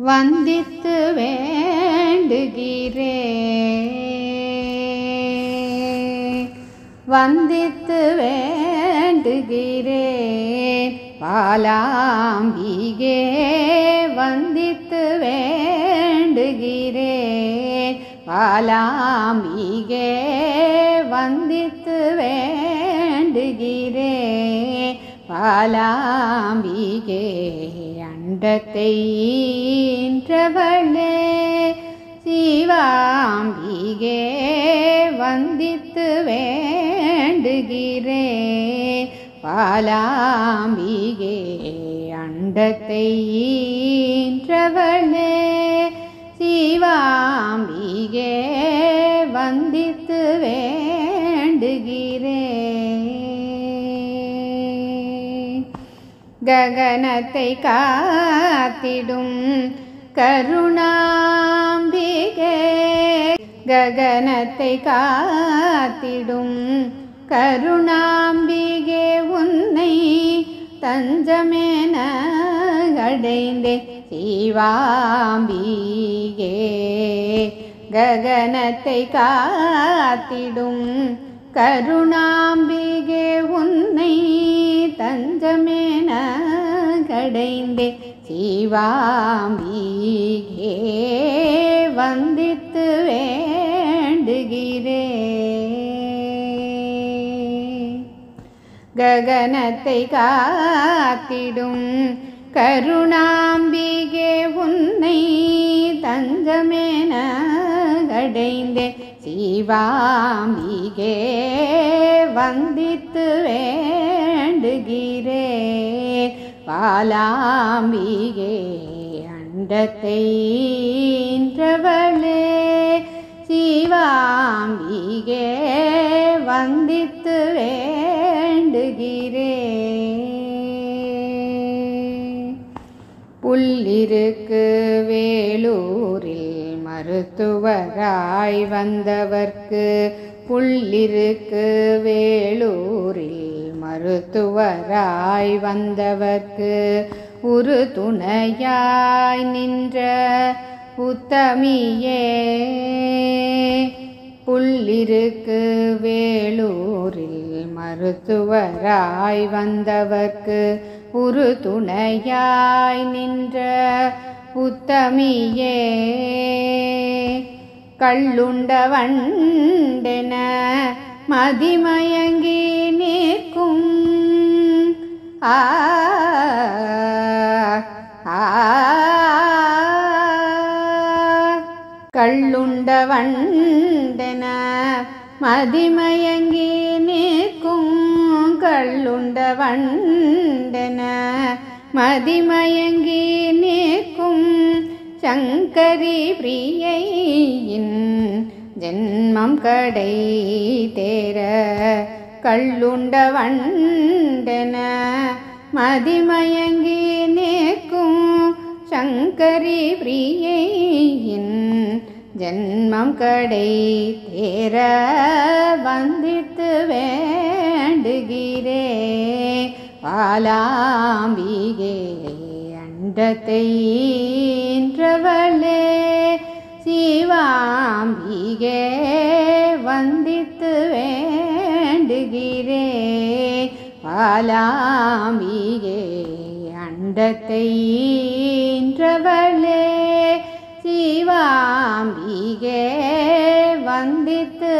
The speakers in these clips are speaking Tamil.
வந்தித்து வேண்டுகிறே வந்தித்து வேண்டுகிறேன் பாலாம்பிகே வந்தித்து வேண்டுகிறேன் பாலாம்பிகே வந்தித்து வேண்டுகிறேன் பாலாம்பிகே அண்டத்தை ஈன்றவளே சிவாம்பிகே வந்தித்து வேண்டுகிறேன் பாலாம்பிகே அண்டத்தை ஈன்றவளே சிவாம்பிகே வந்தித்து வேண்டுகிறேன் ககனத்தை காத்திடும் கருணாம்பிகே ககனத்தை காத்திடும் கருணாம்பிகே உன்னை தஞ்சமென அடைந்தே சிவாம்பிகே ககனத்தை காத்திடும் கருணாம்பிகே உன்னை தஞ்சமென கடைந்தே சிவாம்பிகே வந்தித்து வேண்டுகிறே ககனத்தை காத்திடும் கருணாம்பிகே உன்னை தஞ்சமென கடைந்தே சிவாம்பிகே வந்தித்து வேண்டுகிறே பாலாம்பிகே அண்டத்தை ஈன்றவளே சிவாம்பிகே வந்தித்து வேண்டுகிறே புல்லிருக்கு வேலூரில் மருத்துவராய் வந்தவர்க்கு புல்லிருக்கு வேலூரில் மருத்துவராய் வந்தவர்க்கு ஒரு துணையாய் நின்ற உத்தமியே புல்லிருக்கு வேலூரில் மருத்துவராய் வந்தவர்க்கு ஒரு துணையாய் நின்ற உத்தமியே கள்ளுண்ட வண்டென மதிமயங்கி நிற்கும் ஆ ஆ கள்ளுண்ட வண்டென மதிமயங்கி நிற்கும் கள்ளுண்ட வண்டென மதிமயங்கி நிற்கும் சங்கரி பிரியையின் ஜென்மம் கடை தேர கள்ளுண்ட வண்டென மதிமயங்கி நிற்கும் சங்கரி பிரியையின் ஜென்மம் கடை தேர வந்தித்து வேண்டுகிறே பாலாம்பிகே அண்டத்தை ஈன்றவளே சிவாம்பிகே வந்தித்து வேண்டுகிறே பாலாம்பிகே அண்டத்தை ஈன்றவளே சிவாம்பிகே வந்தித்து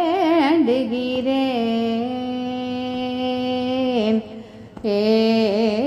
வேண்டுகிறேன் ஏ